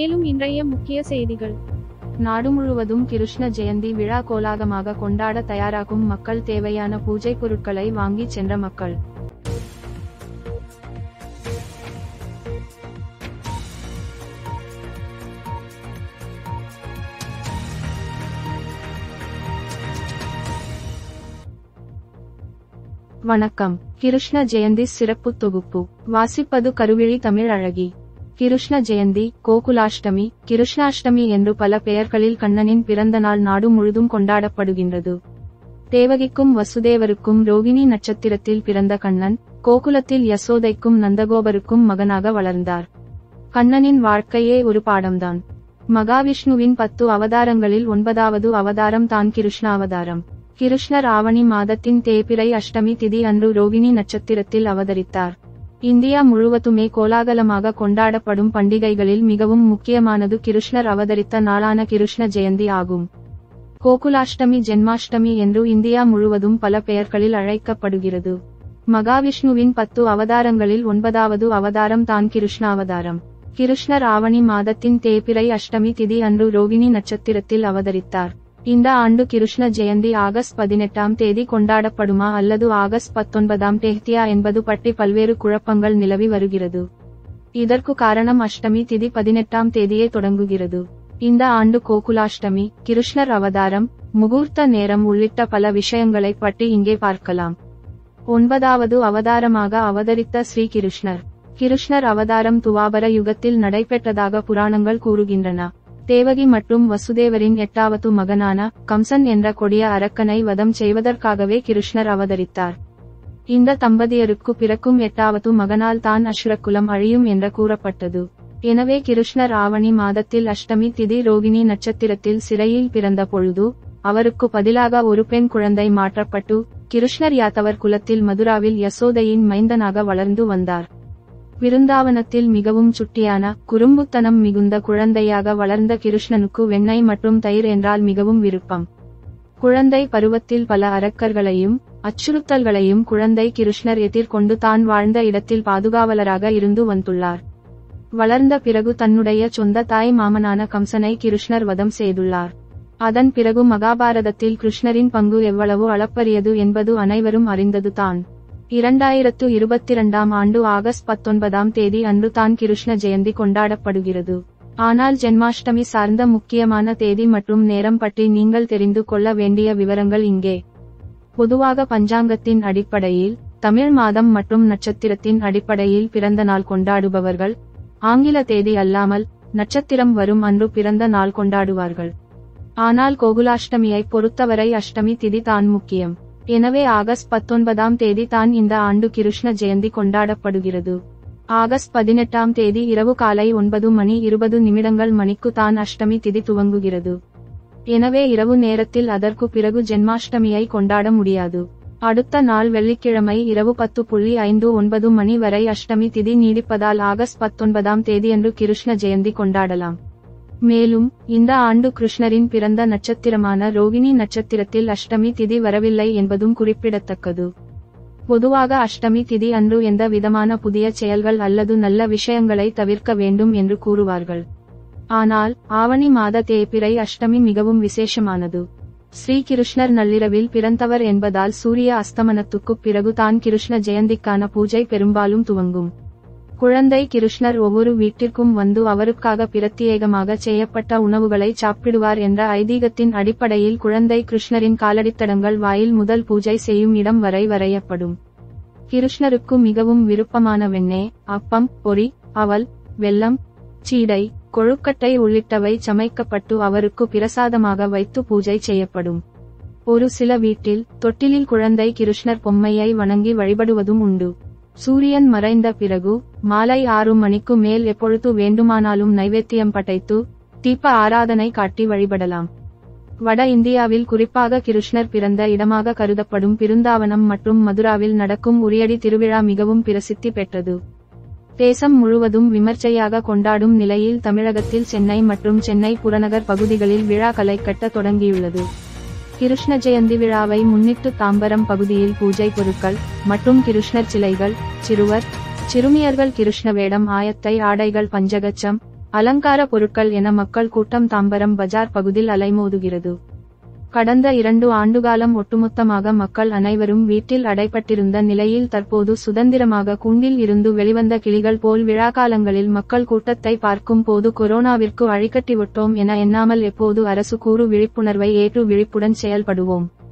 மேலும் இன்றைய முக்கிய செய்திகள் நாடு முழுவதும் கிருஷ்ண ஜெயந்தி விழா கோலாகமாக கொண்டாட தயாராகும் மக்கள் தேவையான பூஜை பொருட்களை வாங்கிச் சென்ற மக்கள் வணக்கம் கிருஷ்ண ஜெயந்தி சிறப்பு தொகுப்பு வாசிப்பது கருவிழி தமிழ் அழகி கிருஷ்ண ஜெயந்தி கோகுலாஷ்டமி கிருஷ்ணாஷ்டமி என்று பல பெயர்களில் கண்ணனின் பிறந்த நாள் நாடு முழுதும் கொண்டாடப்படுகின்றது தேவகிக்கும் வசுதேவருக்கும் ரோகிணி நட்சத்திரத்தில் பிறந்த கண்ணன் கோகுலத்தில் யசோதைக்கும் நந்தகோபருக்கும் மகனாக வளர்ந்தார் கண்ணனின் வாழ்க்கையே ஒரு பாடம்தான் மகாவிஷ்ணுவின் பத்து அவதாரங்களில் ஒன்பதாவது அவதாரம் தான் கிருஷ்ண அவதாரம் கிருஷ்ணர் ஆவணி மாதத்தின் தேய்பிறை அஷ்டமி திதி அன்று ரோகிணி நட்சத்திரத்தில் அவதரித்தார் இந்தியா முழுவதுமே கோலாகலமாக கொண்டாடப்படும் பண்டிகைகளில் மிகவும் முக்கியமானது கிருஷ்ணர் அவதரித்த நாளான கிருஷ்ண ஜெயந்தி ஆகும் கோகுலாஷ்டமி ஜென்மாஷ்டமி என்று இந்தியா முழுவதும் பல பெயர்களில் அழைக்கப்படுகிறது மகாவிஷ்ணுவின் பத்து அவதாரங்களில் ஒன்பதாவது அவதாரம் தான் கிருஷ்ண அவதாரம் கிருஷ்ணர் ஆவணி மாதத்தின் தேய்பிறை அஷ்டமி திதி அன்று ரோகிணி நட்சத்திரத்தில் அவதரித்தார் இந்த ஆண்டு கிருஷ்ண ஜெயந்தி ஆகஸ்ட் பதினெட்டாம் தேதி கொண்டாடப்படுமா அல்லது ஆகஸ்ட் பத்தொன்பதாம் தேதியா என்பது பற்றி பல்வேறு குழப்பங்கள் நிலவி வருகிறது இதற்கு காரணம் அஷ்டமி திதி பதினெட்டாம் தேதியே தொடங்குகிறது இந்த ஆண்டு கோகுலாஷ்டமி கிருஷ்ணர் அவதாரம் முகூர்த்த நேரம் உள்ளிட்ட பல விஷயங்களை பற்றி இங்கே பார்க்கலாம் ஒன்பதாவது அவதாரமாக அவதரித்த ஸ்ரீ கிருஷ்ணர் கிருஷ்ணர் அவதாரம் துவாபர யுகத்தில் நடைபெற்றதாக புராணங்கள் கூறுகின்றன தேவகி மற்றும் வசுதேவரின் எட்டாவது மகனான கம்சன் என்ற கொடிய அரக்கனை வதம் செய்வதற்காகவே கிருஷ்ணர் அவதரித்தார் இந்த தம்பதியருக்கு பிறக்கும் எட்டாவது மகனால் தான் அசுரக்குலம் அழியும் என்று கூறப்பட்டது எனவே கிருஷ்ணர் ஆவணி மாதத்தில் அஷ்டமி திதி ரோகிணி நட்சத்திரத்தில் சிறையில் பிறந்த பொழுது அவருக்கு பதிலாக ஒரு பெண் குழந்தை மாற்றப்பட்டு கிருஷ்ணர் யாத்தவர் குலத்தில் மதுராவில் யசோதையின் மைந்தனாக வளர்ந்து வந்தார் விருந்தாவனத்தில் மிகவும் சுட்டியான குறும்புத்தனம் மிகுந்த குழந்தையாக வளர்ந்த கிருஷ்ணனுக்கு வெண்ணெய் மற்றும் தயிர் என்றால் மிகவும் விருப்பம் குழந்தை பருவத்தில் பல அரக்கர்களையும் அச்சுறுத்தல்களையும் குழந்தை கிருஷ்ணர் எதிர்கொண்டு தான் வாழ்ந்த இடத்தில் பாதுகாவலராக இருந்து வந்துள்ளார் வளர்ந்த பிறகு தன்னுடைய சொந்த தாய் மாமனான கம்சனை கிருஷ்ணர் வதம் செய்துள்ளார் அதன் பிறகு மகாபாரதத்தில் கிருஷ்ணரின் பங்கு எவ்வளவு அளப்பரியது என்பது அனைவரும் அறிந்தது தான் இரண்டாயிரத்து இருபத்திரண்டாம் ஆண்டு ஆகஸ்ட் பத்தொன்பதாம் தேதி அன்று தான் கிருஷ்ண ஜெயந்தி கொண்டாடப்படுகிறது ஆனால் ஜென்மாஷ்டமி சார்ந்த முக்கியமான தேதி மற்றும் நேரம் பற்றி நீங்கள் தெரிந்து கொள்ள வேண்டிய விவரங்கள் இங்கே பொதுவாக பஞ்சாங்கத்தின் அடிப்படையில் தமிழ் மாதம் மற்றும் நட்சத்திரத்தின் அடிப்படையில் பிறந்த நாள் கொண்டாடுபவர்கள் ஆங்கில தேதி அல்லாமல் நட்சத்திரம் வரும் அன்று பிறந்த நாள் கொண்டாடுவார்கள் ஆனால் கோகுலாஷ்டமியை பொறுத்தவரை அஷ்டமி திதி தான் முக்கியம் எனவே ஆகஸ்ட் பத்தொன்பதாம் தேதி தான் இந்த ஆண்டு கிருஷ்ண ஜெயந்தி கொண்டாடப்படுகிறது ஆகஸ்ட் பதினெட்டாம் தேதி இரவு காலை ஒன்பது மணி இருபது நிமிடங்கள் மணிக்கு தான் அஷ்டமி திதி துவங்குகிறது எனவே இரவு நேரத்தில் அதற்கு பிறகு ஜென்மாஷ்டமியை கொண்டாட முடியாது அடுத்த நாள் வெள்ளிக்கிழமை இரவு பத்து புள்ளி ஐந்து ஒன்பது மணி வரை அஷ்டமி திதி நீடிப்பதால் ஆகஸ்ட் பத்தொன்பதாம் தேதியன்று கிருஷ்ண ஜெயந்தி கொண்டாடலாம் மேலும் இந்த ஆண்டு கிருஷ்ணரின் பிறந்த நட்சத்திரமான ரோகிணி நட்சத்திரத்தில் அஷ்டமி திதி வரவில்லை என்பதும் குறிப்பிடத்தக்கது பொதுவாக அஷ்டமி திதி அன்று எந்த விதமான புதிய செயல்கள் அல்லது நல்ல விஷயங்களை தவிர்க்க வேண்டும் என்று கூறுவார்கள் ஆனால் ஆவணி மாத தேய்பிறை அஷ்டமி மிகவும் விசேஷமானது ஸ்ரீ கிருஷ்ணர் நள்ளிரவில் பிறந்தவர் என்பதால் சூரிய அஸ்தமனத்துக்குப் பிறகு தான் கிருஷ்ண ஜெயந்திக்கான பூஜை பெரும்பாலும் துவங்கும் குழந்தை கிருஷ்ணர் ஒவ்வொரு வீட்டிற்கும் வந்து அவருக்காக பிரத்யேகமாக செய்யப்பட்ட உணவுகளை சாப்பிடுவார் என்ற ஐதீகத்தின் அடிப்படையில் குழந்தை கிருஷ்ணரின் காலடித்தடங்கள் வாயில் முதல் பூஜை செய்யும் இடம் வரை வரையப்படும் கிருஷ்ணருக்கு மிகவும் விருப்பமான வெண்ணெய் அப்பம் பொறி அவல் வெல்லம் சீடை கொழுக்கட்டை உள்ளிட்டவை சமைக்கப்பட்டு அவருக்கு பிரசாதமாக வைத்து பூஜை செய்யப்படும் ஒரு சில வீட்டில் தொட்டிலில் குழந்தை கிருஷ்ணர் பொம்மையை வணங்கி வழிபடுவதும் உண்டு சூரியன் மறைந்த பிறகு மாலை ஆறு மணிக்கு மேல் எப்பொழுது வேண்டுமானாலும் நைவேத்தியம் படைத்து தீப ஆராதனை காட்டி வழிபடலாம் வட இந்தியாவில் குறிப்பாக கிருஷ்ணர் பிறந்த இடமாக கருதப்படும் பிருந்தாவனம் மற்றும் மதுராவில் நடக்கும் உரியடி திருவிழா மிகவும் பிரசித்தி பெற்றது தேசம் முழுவதும் விமர்சையாக கொண்டாடும் நிலையில் தமிழகத்தில் சென்னை மற்றும் சென்னை புறநகர் பகுதிகளில் விழா களை கட்ட தொடங்கியுள்ளது கிருஷ்ண ஜெயந்தி விழாவை முன்னிட்டு தாம்பரம் பகுதியில் பூஜை பொருட்கள் மற்றும் கிருஷ்ணர் சிலைகள் சிறுவர் சிறுமியர்கள் கிருஷ்ண வேடம் ஆயத்தை ஆடைகள் பஞ்சகச்சம் அலங்கார பொருட்கள் என மக்கள் கூட்டம் தாம்பரம் பஜார் பகுதியில் அலைமோதுகிறது கடந்த இரண்டு ஆண்டுகாலம் ஒட்டுமொத்தமாக மக்கள் அனைவரும் வீட்டில் அடைப்பட்டிருந்த நிலையில் தற்போது சுதந்திரமாக கூண்டில் இருந்து வெளிவந்த கிளிகள் போல் விழாக்காலங்களில் மக்கள் கூட்டத்தை பார்க்கும் போது கொரோனாவிற்கு வழிகட்டிவிட்டோம் என எண்ணாமல் எப்போது அரசு கூறு விழிப்புணர்வை ஏற்று விழிப்புடன் செயல்படுவோம்